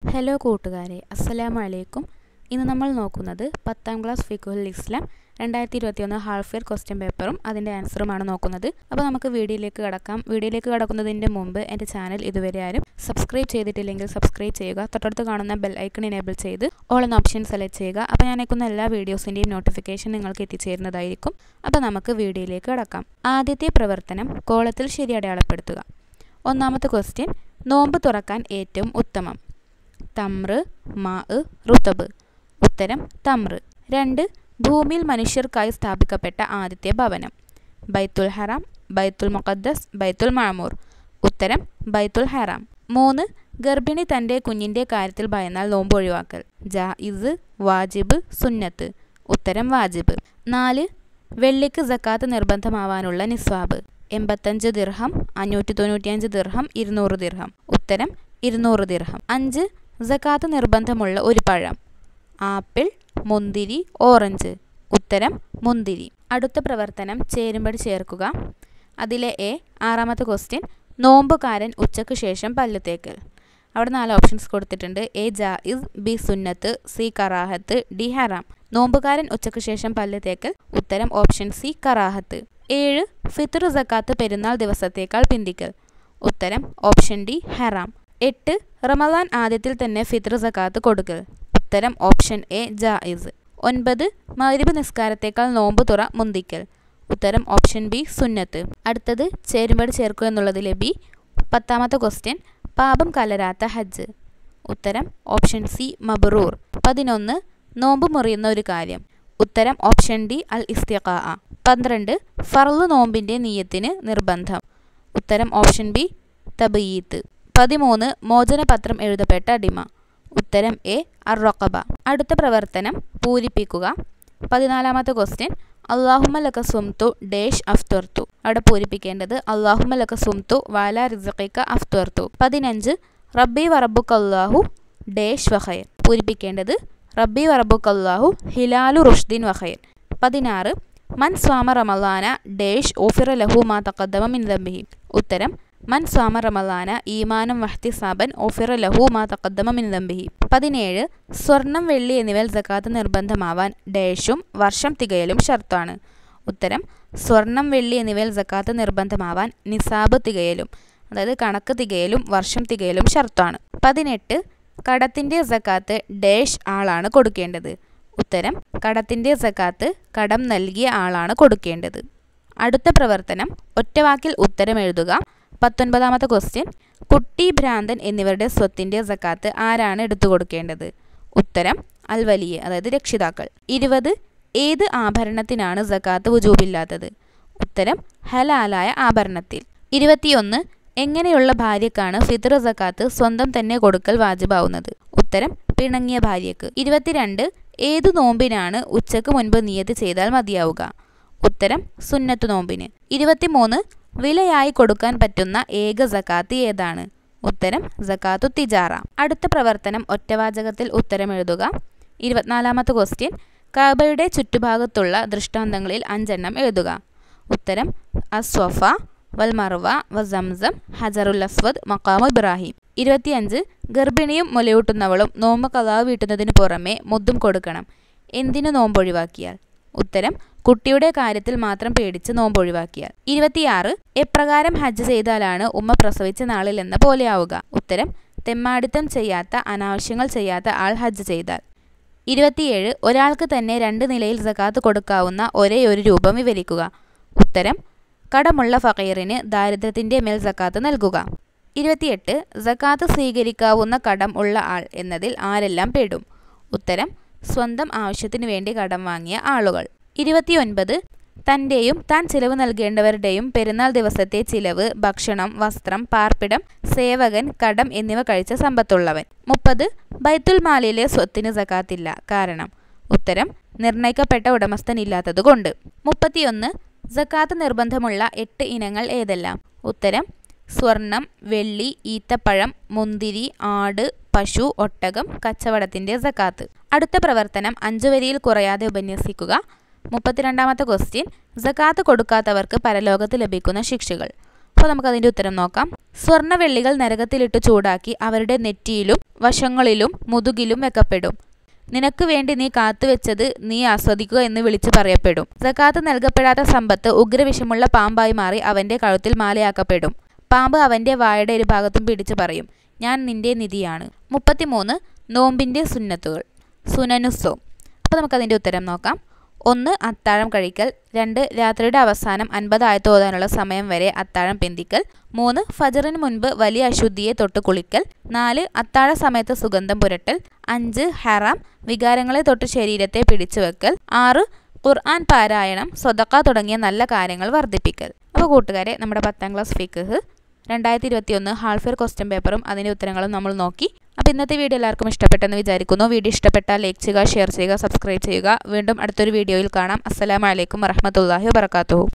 hello കൂട്ടുകാരെ അസ്സലാമു അലൈക്കും ഇന്ന് നമ്മൾ നോക്കുന്നത് പത്താം ക്ലാസ് ഫിഖുൽ ഇസ്ലാം രണ്ടായിരത്തി ഇരുപത്തിയൊന്ന് ഹാൾഫ് ഇയർ ക്വസ്റ്റ്യൻ പേപ്പറും അതിൻ്റെ ആൻസറുമാണ് നോക്കുന്നത് അപ്പോൾ നമുക്ക് വീഡിയോയിലേക്ക് കടക്കാം വീഡിയോയിലേക്ക് കടക്കുന്നതിൻ്റെ മുമ്പ് എൻ്റെ ചാനൽ ഇതുവരെ ആരും സബ്സ്ക്രൈബ് ചെയ്തിട്ടില്ലെങ്കിൽ സബ്സ്ക്രൈബ് ചെയ്യുക തൊട്ടടുത്ത് കാണുന്ന ബെൽ ഐക്കൺ എനേബിൾ ചെയ്ത് ഓൾ എന്ന ഓപ്ഷൻ സെലക്ട് ചെയ്യുക അപ്പോൾ ഞാൻ അയക്കുന്ന എല്ലാ വീഡിയോസിൻ്റെയും നോട്ടിഫിക്കേഷൻ നിങ്ങൾക്ക് എത്തിച്ചേരുന്നതായിരിക്കും അപ്പോൾ നമുക്ക് വീഡിയോയിലേക്ക് കടക്കാം ആദ്യത്തെ പ്രവർത്തനം കോളത്തിൽ ശരി അടയാളപ്പെടുത്തുക ഒന്നാമത്തെ ക്വസ്റ്റ്യൻ നോമ്പ് തുറക്കാൻ ഏറ്റവും ഉത്തമം തമ്ര് മാ റുത്തബ് ഉത്തരം തമ്ര് രണ്ട് ഭൂമിയിൽ മനുഷ്യർക്കായി സ്ഥാപിക്കപ്പെട്ട ആദ്യത്തെ ഭവനം ബൈത്തുൽ ഹറാം ബൈത്തുൽ മുഖദ്ദസ് ബൈത്തുൽ മാമൂർ ഉത്തരം ബൈത്തുൽ ഹറാം മൂന്ന് ഗർഭിണി തൻ്റെ കുഞ്ഞിൻ്റെ കാര്യത്തിൽ ഭയന്നാൽ നോമ്പ് ഒഴിവാക്കൽ ജായിസ് വാജിബ് സുന്നത്ത് ഉത്തരം വാജിബ് നാല് വെള്ളിക്ക് സക്കാത്ത് നിർബന്ധമാവാനുള്ള നിസ്വാബ് എൺപത്തഞ്ച് ദിർഹം അഞ്ഞൂറ്റി തൊണ്ണൂറ്റിയഞ്ച് ദിർഹം ഇരുന്നൂറ് ദിർഹം ഉത്തരം ഇരുന്നൂറ് ദിർഹം അഞ്ച് സക്കാത്ത് നിർബന്ധമുള്ള ഒരു പഴം ആപ്പിൾ മുന്തിരി ഓറഞ്ച് ഉത്തരം മുന്തിരി അടുത്ത പ്രവർത്തനം ചേരുമ്പടി ചേർക്കുക അതിലെ എ ആറാമത്തെ ക്വസ്റ്റ്യൻ നോമ്പുകാരൻ ഉച്ചയ്ക്ക് ശേഷം പല്ലു തേക്കൽ അവിടെ നാല് ഓപ്ഷൻസ് കൊടുത്തിട്ടുണ്ട് എ ജായിസ് ബി സുന്നത്ത് സി കറാഹത്ത് ഡി ഹറാം നോമ്പുകാരൻ ഉച്ചയ്ക്ക് ശേഷം പല്ല് തേക്കൽ ഉത്തരം ഓപ്ഷൻ സി കറാഹത്ത് ഏഴ് ഫിത്ർ സക്കാത്ത് പെരുന്നാൾ ദിവസത്തേക്കാൾ പിന്തിക്കൽ ഉത്തരം ഓപ്ഷൻ ഡി ഹറാം എട്ട് റമദാൻ ആദ്യത്തിൽ തന്നെ ഫിത്ർ സക്കാത്ത് കൊടുക്കൽ ഉത്തരം ഓപ്ഷൻ എ ജായിസ് ഒൻപത് മഗ്രിബ് നിസ്കാരത്തേക്കാൾ നോമ്പ് തുറ മുന്തിക്കൽ ഉത്തരം ഓപ്ഷൻ ബി സുന്നത്ത് അടുത്തത് ചേരുമ്പടി ചേർക്കുക എന്നുള്ളതിലെ ബി പത്താമത്തെ ക്വസ്റ്റ്യൻ പാപം കലരാത്ത ഹജ്ജ് ഉത്തരം ഓപ്ഷൻ സി മബ്രൂർ പതിനൊന്ന് നോമ്പ് മുറിയുന്ന ഒരു കാര്യം ഉത്തരം ഓപ്ഷൻ ഡി അൽ ഇസ്തിഖാ പന്ത്രണ്ട് ഫർള് നോമ്പിൻ്റെ നീയത്തിന് നിർബന്ധം ഉത്തരം ഓപ്ഷൻ ബി തബയീത്ത് പതിമൂന്ന് മോചനപത്രം എഴുതപ്പെട്ട അടിമ ഉത്തരം എ അർ റൊക്കബ അടുത്ത പ്രവർത്തനം പൂരിപ്പിക്കുക പതിനാലാമത്തെ ക്വസ്റ്റ്യൻ അള്ളാഹുമ ലക സുംതു ഡേഷ് അഫ്തുർത്തു അവിടെ പൂരിപ്പിക്കേണ്ടത് അള്ളാഹുമ ലക സുംതു വാല റിസഖിക്ക അഫ്തുർത്തു പതിനഞ്ച് റബ്ബി വറബുക്കല്ലാഹു ഡേഷ് വഖൈർ പൂരിപ്പിക്കേണ്ടത് റബ്ബി വറബുക്കല്ലാഹു ഹിലാലു റുഷ്ദീൻ വഖൈർ പതിനാറ് മൻ സ്വാമ റമലാന ഡേഷ് ഓഫിറ ലഹു മാ തഖദ്ദമ മിൻ ദംബിഹി ഉത്തരം മൻ സ്വാമ റമലാന ഈമാനം വഹ്തിസാബൻ ഓഫിറ ലഹു മാ തഖദ്ദമ മിൻ ദംബിഹി പതിനേഴ് സ്വർണം വെള്ളി എന്നിവയിൽ സക്കാത്ത് നിർബന്ധമാവാൻ ഡേഷും വർഷം തികയലും ഷർത്താണ് ഉത്തരം സ്വർണം വെള്ളി എന്നിവയിൽ സക്കാത്ത് നിർബന്ധമാവാൻ നിസാബ് തികയലും അതായത് കണക്ക് തികയലും വർഷം തികയലും ഷർത്താണ് പതിനെട്ട് കടത്തിൻ്റെ സക്കാത്ത് ഡേഷ് ആളാണ് കൊടുക്കേണ്ടത് ഉത്തരം കടത്തിൻ്റെ സക്കാത്ത് കടം നൽകിയ ആളാണ് കൊടുക്കേണ്ടത് അടുത്ത പ്രവർത്തനം ഒറ്റവാക്കിൽ ഉത്തരം എഴുതുക പത്തൊൻപതാമത്തെ ക്വസ്റ്റ്യൻ കുട്ടി ഭ്രാന്തൻ എന്നിവരുടെ സ്വത്തിൻ്റെ സക്കാത്ത് ആരാണ് എടുത്തു കൊടുക്കേണ്ടത് ഉത്തരം അൽ വലിയ അതായത് രക്ഷിതാക്കൾ ഇരുപത് ഏത് ആഭരണത്തിനാണ് സക്കാത്ത് വുജൂബില്ലാത്തത് ഉത്തരം ഹലാലായ ആഭരണത്തിൽ ഇരുപത്തിയൊന്ന് എങ്ങനെയുള്ള ഭാര്യക്കാണ് ഫിത്ർ സക്കാത്ത് സ്വന്തം തന്നെ കൊടുക്കൽ വാജിബാവുന്നത് ഉത്തരം പിണങ്ങിയ ഭാര്യക്ക് ഇരുപത്തിരണ്ട് ഏതു നോമ്പിനാണ് ഉച്ചക്ക് മുൻപ് നിയത്ത് ചെയ്താൽ മതിയാവുക ഉത്തരം സുന്നത്ത് നോമ്പിന് ഇരുപത്തിമൂന്ന് വിലയായി കൊടുക്കാൻ പറ്റുന്ന ഏക സക്കാത്ത് ഏതാണ് ഉത്തരം സക്കാത്തു തിജാറ അടുത്ത പ്രവർത്തനം ഒറ്റവാചകത്തിൽ ഉത്തരം എഴുതുക ഇരുപത്തിനാലാമത്തെ ക്വസ്റ്റ്യൻ കാബയുടെ ചുറ്റുഭാഗത്തുള്ള ദൃഷ്ടാന്തങ്ങളിൽ അഞ്ചെണ്ണം എഴുതുക ഉത്തരം അസ്വഫ വൽ മർവ വ സംസം ഹജറുൽ അസ്വദ് മക്കാമു ഇബ്രാഹിം ഇരുപത്തിയഞ്ച് ഗർഭിണിയും മുലയൂട്ടുന്നവളും നോമ്പ് കലാവ് വീട്ടുന്നതിന് പുറമെ മുദ്ദും കൊടുക്കണം എന്തിനു നോമ്പൊഴിവാക്കിയാൽ ഉത്തരം കുട്ടിയുടെ കാര്യത്തിൽ മാത്രം പേടിച്ച് നോമ്പൊഴിവാക്കിയാൽ ഇരുപത്തിയാറ് എപ്രകാരം ഹജ്ജ് ചെയ്താലാണ് ഉമ്മ പ്രസവിച്ച നാളിൽ എന്ന പോലെയാവുക ഉത്തരം തെമ്മാടിത്തം ചെയ്യാത്ത അനാവശ്യങ്ങൾ ചെയ്യാത്ത ആൾ ഹജ്ജ് ചെയ്താൽ ഇരുപത്തിയേഴ് ഒരാൾക്ക് തന്നെ രണ്ട് നിലയിൽ സക്കാത്ത് കൊടുക്കാവുന്ന ഒരേ ഒരു രൂപം വിവരിക്കുക ഉത്തരം കടമുള്ള ഫക്കീറിന് ദാരിദ്ര്യത്തിൻ്റെ മേൽ സക്കാത്ത് നൽകുക ഇരുപത്തിയെട്ട് സക്കാത്ത് സ്വീകരിക്കാവുന്ന കടം ഉള്ള ആൾ എന്നതിൽ ആരെല്ലാം പെടും ഉത്തരം സ്വന്തം ആവശ്യത്തിനു വേണ്ടി കടം വാങ്ങിയ ആളുകൾ ഇരുപത്തിയൊൻപത് തൻ്റെയും താൻ ചിലവ് നൽകേണ്ടവരുടെയും പെരുന്നാൾ ദിവസത്തെ ചിലവ് ഭക്ഷണം വസ്ത്രം പാർപ്പിടം സേവകൻ കടം എന്നിവ കഴിച്ച സമ്പത്തുള്ളവൻ മുപ്പത് ബൈത്തുൽ മാലിലെ സ്വത്തിന് സക്കാത്തില്ല കാരണം ഉത്തരം നിർണയിക്കപ്പെട്ട ഉടമസ്ഥനില്ലാത്തതുകൊണ്ട് മുപ്പത്തിയൊന്ന് സക്കാത്ത് നിർബന്ധമുള്ള എട്ട് ഇനങ്ങൾ ഏതെല്ലാം ഉത്തരം സ്വർണം വെള്ളി ഈത്തപ്പഴം മുന്തിരി ആട് പശു ഒട്ടകം കച്ചവടത്തിൻ്റെ സക്കാത്ത് അടുത്ത പ്രവർത്തനം അഞ്ചു വരിയിൽ കുറയാതെ ഉപന്യസിക്കുക മുപ്പത്തിരണ്ടാമത്തെ ക്വസ്റ്റ്യൻ സക്കാത്ത് കൊടുക്കാത്തവർക്ക് പരലോകത്ത് ലഭിക്കുന്ന ശിക്ഷകൾ അപ്പോൾ നമുക്കതിൻ്റെ ഉത്തരം നോക്കാം സ്വർണ്ണവെള്ളികൾ നരകത്തിലിട്ട് ചൂടാക്കി അവരുടെ നെറ്റിയിലും വശങ്ങളിലും മുതുകിലും വെക്കപ്പെടും നിനക്ക് വേണ്ടി നീ കാത്തുവെച്ചത് നീ ആസ്വദിക്കുക എന്ന് വിളിച്ചു പറയപ്പെടും സക്കാത്ത് നൽകപ്പെടാത്ത സമ്പത്ത് ഉഗ്രവിഷമുള്ള പാമ്പായി മാറി അവന്റെ കഴുത്തിൽ മാലയാക്കപ്പെടും പാമ്പ് അവന്റെ വായുടെ ഒരു ഭാഗത്തും പിടിച്ചു പറയും ഞാൻ നിന്റെ നിധിയാണ് മുപ്പത്തിമൂന്ന് നോമ്പിന്റെ സുന്നത്തുകൾ സുനനുസോ അപ്പോൾ നമുക്കതിൻ്റെ ഉത്തരം നോക്കാം ഒന്ന് അത്താഴം കഴിക്കൽ രണ്ട് രാത്രിയുടെ അവസാനം അൻപത് ആയത്ത് ഓതാനുള്ള സമയം വരെ അത്താഴം പെന്തിക്കൽ മൂന്ന് ഫജറിന് മുൻപ് വലിയ അശുദ്ധിയെ തൊട്ട് കുളിക്കൽ നാല് അത്താഴ സമയത്ത് സുഗന്ധം പുരട്ടൽ അഞ്ച് ഹറാം വികാരങ്ങളെ തൊട്ട് ശരീരത്തെ പിടിച്ചു വെക്കൽ ആറ് ഖുർആൻ പാരായണം സ്വതക്ക തുടങ്ങിയ നല്ല കാര്യങ്ങൾ വർദ്ധിപ്പിക്കൽ അപ്പോൾ കൂട്ടുകാരെ നമ്മുടെ പത്താം ക്ലാസ് ഫിഖ് രണ്ടായിരത്തി ഇരുപത്തി ഒന്ന് ഹാൾഫിയർ ക്വസ്റ്റ്യൻ പേപ്പറും അതിൻ്റെ ഉത്തരങ്ങളും നമ്മൾ നോക്കി അപ്പോൾ ഇന്നത്തെ വീഡിയോ എല്ലാവർക്കും ഇഷ്ടപ്പെട്ടെന്ന് വിചാരിക്കുന്നു വീഡിയോ ഇഷ്ടപ്പെട്ടാൽ ലൈക്ക് ചെയ്യുക ഷെയർ ചെയ്യുക സബ്സ്ക്രൈബ് ചെയ്യുക വീണ്ടും അടുത്തൊരു വീഡിയോയിൽ കാണാം അസ്സലാമലൈക്കും വറഹമത്തല്ലാഹി വാബർക്കാത്തു